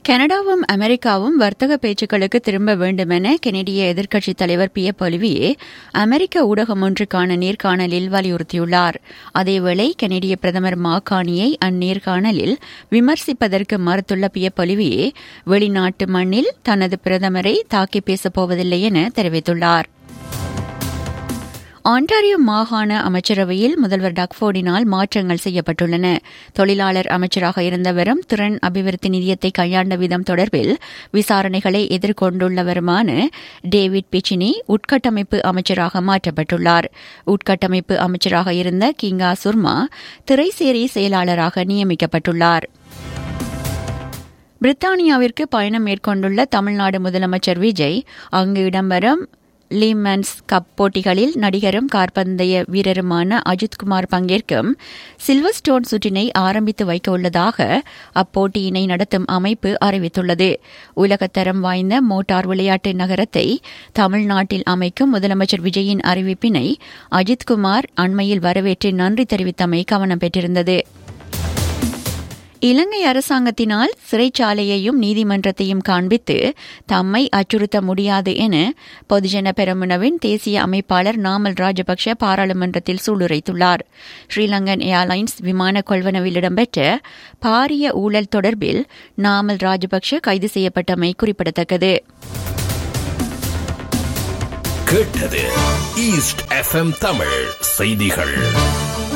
கனடாவும் அமெரிக்காவும் வர்த்தக பேச்சுக்களுக்கு திரும்ப வேண்டுமென கெனடிய எதிர்க்கட்சித் தலைவர் பி எப் ஒலிவியே அமெரிக்க ஊடகம் ஒன்றுக்கான நேர்காணலில் வலியுறுத்தியுள்ளார் அதேவேளை கெனடிய பிரதமர் மாகாணியை அந்நேர்காணலில் விமர்சிப்பதற்கு மறுத்துள்ள பி எப் ஒலிவியே வெளிநாட்டு மண்ணில் தனது பிரதமரை தாக்கி பேசப்போவதில்லை என தெரிவித்துள்ளார் ஆண்டாரியோ மாகாண அமைச்சரவையில் முதல்வர் டக்ஃபோர்டினால் மாற்றங்கள் செய்யப்பட்டுள்ளன தொழிலாளர் அமைச்சராக இருந்தவரும் திறன் அபிவிருத்தி நிதியத்தை கையாண்ட விதம் தொடர்பில் விசாரணைகளை எதிர்கொண்டுள்ளவருமான டேவிட் பிச்சினி உட்கட்டமைப்பு அமைச்சராக மாற்றப்பட்டுள்ளார் உட்கட்டமைப்பு அமைச்சராக இருந்த கிங்கா சுர்மா திரைசேரி செயலாளராக நியமிக்கப்பட்டுள்ளார் பிரித்தானியாவிற்கு பயணம் மேற்கொண்டுள்ள தமிழ்நாடு முதலமைச்சர் விஜய் அங்கு இடம்பெறும் லீமன்ஸ் கப் போட்டிகளில் நடிகரும் கார்பந்தய வீரருமான அஜித்குமார் பங்கேற்கும் சில்வர் ஸ்டோன் சுற்றினை ஆரம்பித்து வைக்க உள்ளதாக அப்போட்டியினை நடத்தும் அமைப்பு அறிவித்துள்ளது உலகத்தரம் வாய்ந்த மோட்டார் விளையாட்டு நகரத்தை தமிழ்நாட்டில் அமைக்கும் முதலமைச்சர் விஜயின் அறிவிப்பினை அஜித்குமார் அண்மையில் வரவேற்று நன்றி தெரிவித்தமை கவனம் பெற்றிருந்தது இலங்கை அரசாங்கத்தினால் சிறைச்சாலையையும் நீதிமன்றத்தையும் காண்பித்து தம்மை அச்சுறுத்த முடியாது என பொதுஜன பெரமுனவின் தேசிய அமைப்பாளர் நாமல் ராஜபக்ஷ பாராளுமன்றத்தில் சூளுரைத்துள்ளார் ஸ்ரீலங்கன் ஏர்லைன்ஸ் விமான கொள்வனவில் இடம்பெற்ற பாரிய ஊழல் தொடர்பில் நாமல் ராஜபக்ஷ கைது செய்யப்பட்டமை குறிப்பிடத்தக்கது கேட்டது ஈஸ்ட் எஃப்எம் தமிழ் செய்திகள்